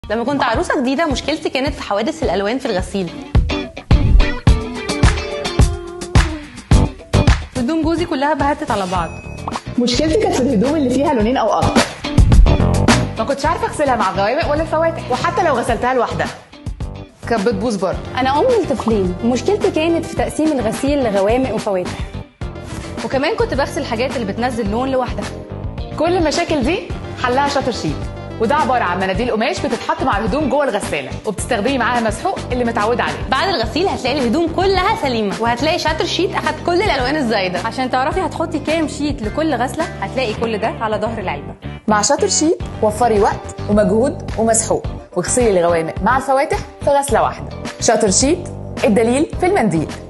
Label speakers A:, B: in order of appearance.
A: لما كنت عروسه جديده مشكلتي كانت في حوادث الالوان في الغسيل هدوم جوزي كلها بهتت على بعض
B: مشكلتي كانت في الهدوم اللي فيها لونين او اكتر ما كنتش عارفه اغسلها مع الغوامق ولا الفواتح وحتى لو غسلتها لوحدها كانت بتبوظ برضه
C: انا ام لطفلين مشكلتي كانت في تقسيم الغسيل لغوامق وفواتح
A: وكمان كنت بغسل الحاجات اللي بتنزل لون لوحدها
B: كل المشاكل دي حلها شاطر شيت وده عباره عن مناديل قماش بتتحط مع الهدوم جوه الغساله وبتستخدمي معاها مسحوق اللي متعوده عليه
A: بعد الغسيل هتلاقي الهدوم كلها سليمه وهتلاقي شاتر شيت اخد كل الالوان الزايده
C: عشان تعرفي هتحطي كام شيت لكل غسله هتلاقي كل ده على ظهر العلبه
B: مع شاطر شيت وفري وقت ومجهود ومسحوق واغسلي الغوامق مع الفواتح في غسله واحده شاطر شيت الدليل في المنديل